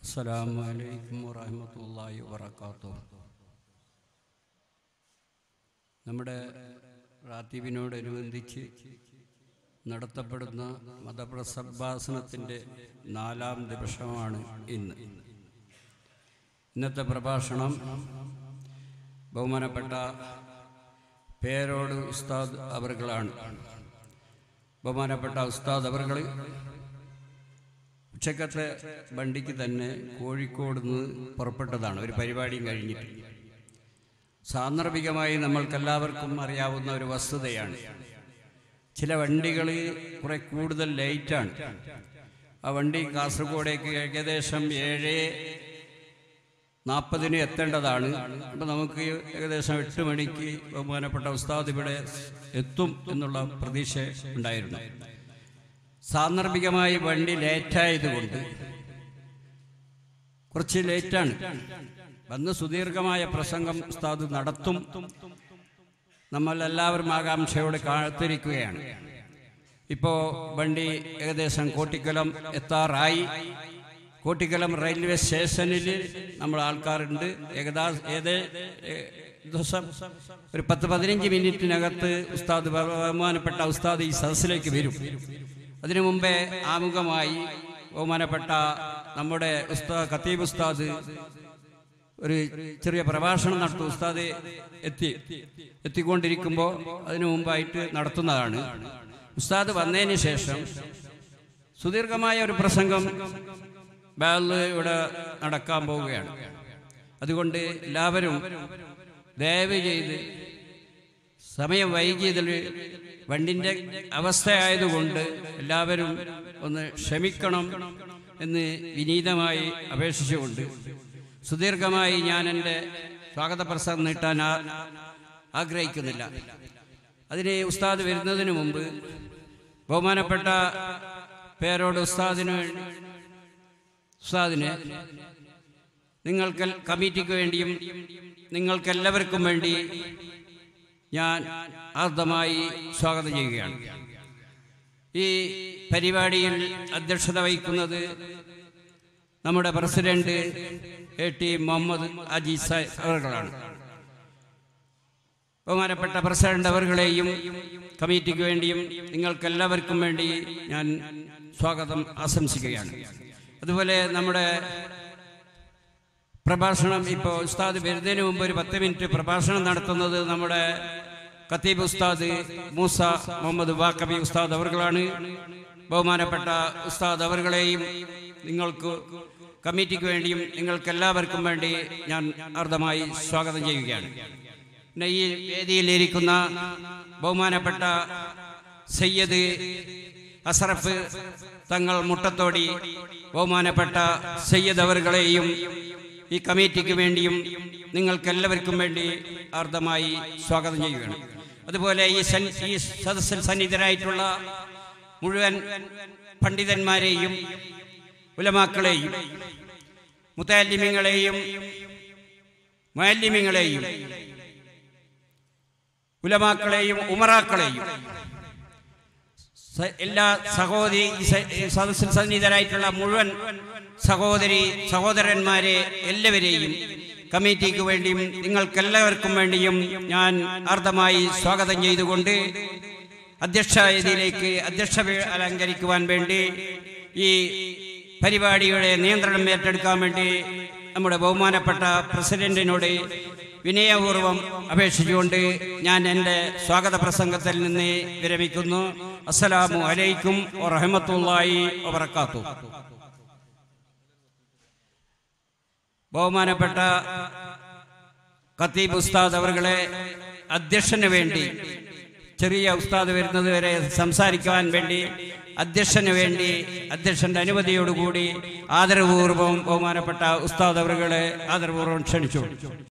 അസ്സലാമു അലൈക്കും വറഹ്മത്തുള്ളാഹി വബറകാതുഹു നമ്മുടെ റാത്തീബിനോടനുബന്ധിച്ച് നടത്തപ്പെടുന്ന മതപ്രസഭാസനത്തിൻ്റെ നാലാം ദിവസമാണ് ഇന്ന് ഇന്നത്തെ പ്രഭാഷണം ബഹുമാനപ്പെട്ട പേരോട് ഉസ്താദ് അവർകളാണ് ബഹുമാനപ്പെട്ട ഉസ്താദ് അവർകൾ ഉച്ചക്കത്തെ വണ്ടിക്ക് തന്നെ കോഴിക്കോട് നിന്ന് പുറപ്പെട്ടതാണ് ഒരു പരിപാടിയും കഴിഞ്ഞിട്ട് സാന്ദർഭികമായി നമ്മൾക്കെല്ലാവർക്കും അറിയാവുന്ന ഒരു വസ്തുതയാണ് ചില വണ്ടികൾ കുറെ കൂടുതൽ ലേറ്റാണ് ആ വണ്ടി കാസർഗോഡേക്ക് ഏകദേശം ഏഴ് നാൽപ്പതിന് എത്തേണ്ടതാണ് അപ്പം നമുക്ക് ഏകദേശം എട്ട് മണിക്ക് ബഹുമാനപ്പെട്ട ഉസ്താദ് ഇവിടെ എത്തും എന്നുള്ള പ്രതീക്ഷ ഉണ്ടായിരുന്നു സാന്ദർഭികമായി വണ്ടി ലേറ്റായതുകൊണ്ട് കുറച്ച് ലേറ്റാണ് വന്ന് സുദീർഘമായ പ്രസംഗം ഉസ്താദ് നടത്തും നമ്മൾ എല്ലാവരും ആകാംക്ഷയോടെ കാത്തിരിക്കുകയാണ് ഇപ്പോൾ വണ്ടി ഏകദേശം കോട്ടിക്കലം എത്താറായി കോട്ടിക്കലം റെയിൽവേ സ്റ്റേഷനിൽ നമ്മൾ ആൾക്കാരുണ്ട് ഏകദേശം ഏത് ദിവസം ഒരു പത്ത് പതിനഞ്ച് മിനിറ്റിനകത്ത് ഉസ്താദ് ബഹുമാനപ്പെട്ട ഉസ്താദ് ഈ സദസ്സിലേക്ക് വരും അതിനു മുമ്പേ ആമുഖമായി ബഹുമാനപ്പെട്ട നമ്മുടെ ഉസ്താദ് ഖത്തീബ് ഉസ്താദ് ഒരു ചെറിയ പ്രഭാഷണം നടത്തും ഉസ്താദ് എത്തി എത്തിക്കൊണ്ടിരിക്കുമ്പോൾ അതിനു മുമ്പായിട്ട് നടത്തുന്നതാണ് ഉസ്താദ് വന്നതിന് ശേഷം സുദീർഘമായ ഒരു പ്രസംഗം ബാലിൽ ഇവിടെ നടക്കാൻ പോവുകയാണ് അതുകൊണ്ട് എല്ലാവരും ദയവ് ചെയ്ത് സമയം വൈകിയതിൽ വണ്ടിൻ്റെ അവസ്ഥയായതുകൊണ്ട് എല്ലാവരും ഒന്ന് ക്ഷമിക്കണം എന്ന് വിനീതമായി അപേക്ഷിച്ചുകൊണ്ട് സുദീർഘമായി ഞാൻ എൻ്റെ സ്വാഗത പ്രസംഗം നീട്ടാൻ ആ- ആഗ്രഹിക്കുന്നില്ല അതിന് ഉസ്താദ് വരുന്നതിന് മുമ്പ് ബഹുമാനപ്പെട്ട പേരോട് ഉസ്താദിന് വേണ്ടി ഉസ്താദിന് നിങ്ങൾക്ക് കമ്മിറ്റിക്ക് വേണ്ടിയും നിങ്ങൾക്കെല്ലാവർക്കും വേണ്ടി ഞാൻ ആർദ്രമായി സ്വാഗതം ചെയ്യുകയാണ് ഈ പരിപാടിയിൽ അധ്യക്ഷത വഹിക്കുന്നത് നമ്മുടെ president A T Muhammad Aziz അവർകളാണ് ബഹുമാനപ്പെട്ട പ്രസിഡന്റ് അവർകളെയും കമ്മിറ്റിക്ക് വേണ്ടിയും നിങ്ങൾക്കെല്ലാവർക്കും വേണ്ടി ഞാൻ സ്വാഗതം ആശംസിക്കുകയാണ് അതുപോലെ നമ്മുടെ പ്രഭാഷണം ഇപ്പോൾ ഉസ്താദ് വരുന്നതിന് മുമ്പ് ഒരു പത്ത് മിനിറ്റ് പ്രഭാഷണം നടത്തുന്നത് നമ്മുടെ ഖത്തീബ് ഉസ്താദ് മൂസ മുഹമ്മദ് വാക്കബി ഉസ്താദ് അവർകളാണ് ബഹുമാനപ്പെട്ട ഉസ്താദ് അവർകളെയും നിങ്ങൾക്ക് കമ്മിറ്റിക്ക് വേണ്ടിയും നിങ്ങൾക്ക് എല്ലാവർക്കും വേണ്ടി ഞാൻ അർദ്ധമായി സ്വാഗതം ചെയ്യുകയാണ് പിന്നെ ഈ വേദിയിലിരിക്കുന്ന ബഹുമാനപ്പെട്ട സയ്യദ് അസറഫ് തങ്ങൾ മുട്ടത്തോടി ബഹുമാനപ്പെട്ട സയ്യദ് അവറുകളെയും ഈ കമ്മിറ്റിക്ക് വേണ്ടിയും നിങ്ങൾക്കെല്ലാവർക്കും വേണ്ടി അർദ്ധമായി സ്വാഗതം ചെയ്യുകയാണ് അതുപോലെ ഈ സൻ ഈ സദസ്സിൽ സന്നിധരായിട്ടുള്ള മുഴുവൻ പണ്ഡിതന്മാരെയും ഉലമാക്കളെയും മുത്താലിമ്യങ്ങളെയും മാലിമ്യങ്ങളെയും ഉലമാക്കളെയും ഉമറാക്കളെയും സ- എല്ലാ സഹോദരി ഈ സ- ഈ സദസ്സിൽ സന്നിധരായിട്ടുള്ള മുഴുവൻ സഹോദരി സഹോദരന്മാരെ എല്ലാവരെയും കമ്മിറ്റിക്ക് വേണ്ടിയും നിങ്ങൾക്കെല്ലാവർക്കും വേണ്ടിയും ഞാൻ അർദ്ധമായി സ്വാഗതം ചെയ്തുകൊണ്ട് അധ്യക്ഷതയിലേക്ക് അധ്യക്ഷ വേ- അലങ്കരിക്കുവാൻ വേണ്ടി ഈ പരിപാടിയുടെ നിയന്ത്രണം ഏറ്റെടുക്കാൻ വേണ്ടി നമ്മുടെ ബഹുമാനപ്പെട്ട പ്രസിഡന്റിനോട് വിനയപൂർവ്വം അപേക്ഷിച്ചുകൊണ്ട് ഞാൻ എൻ്റെ സ്വാഗത പ്രസംഗത്തിൽ നിന്ന് വിരമിക്കുന്നു അസ്സലാമു അലൈക്കും വറഹമത്തുള്ളാഹി വബറകാത്തു ബഹുമാനപ്പെട്ട ഖത്തീബ് ഉസ്താദ് അവരുടെ അധ്യക്ഷന് വേണ്ടി ചെറിയ ഉസ്താദ് വരുന്നത് വരെ സംസാരിക്കുവാൻ വേണ്ടി അധ്യക്ഷന് വേണ്ടി അധ്യക്ഷന്റെ അനുമതിയോടുകൂടി ആദരപൂർവ്വം ബഹുമാനപ്പെട്ട ഉസ്താദ് അവരുടെ ആദരപൂർവ്വം ക്ഷണിച്ചു